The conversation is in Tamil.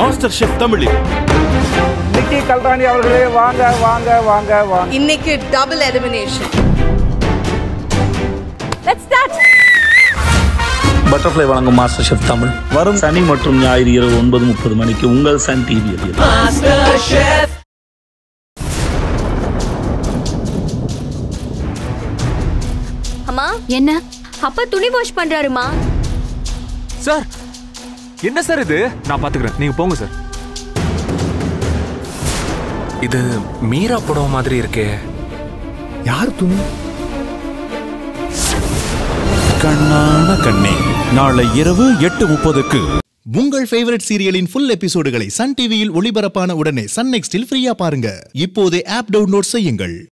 மாஸ்டர் ஷெஃப் தமிழில் நிக்கி கல்ராணி அவர்களே வாங்க வாங்க வாங்க வாங்க இன்னைக்கு double elimination let's start butterfly வழங்கும் மாஸ்டர் ஷெஃப் தமிழ் வரும் சனி மற்றும் ஞாயிறு இரவு ஒன்பது முப்பது மணிக்கு உங்கள் சன் டிவியில் அம்மா என்ன அப்பா துணி வாஷ் பண்றாருமா சார் என்ன சார் இது நான் பாத்துக்கிறேன் நீங்க போங்க சார் இது மீரா புடவை மாதிரி இருக்கே யார் துணி கண்ணான கண்ணே நாளை இரவு எட்டு முப்பதுக்கு உங்கள் ஃபேவரட் சீரியலின் ஃபுல் எபிசோடுகளை சன் டிவியில் ஒளிபரப்பான உடனே சன் நெக்ஸ்டில் ஃப்ரீயா பாருங்க இப்போதே ஆப் டவுன்லோட் செய்யுங்கள்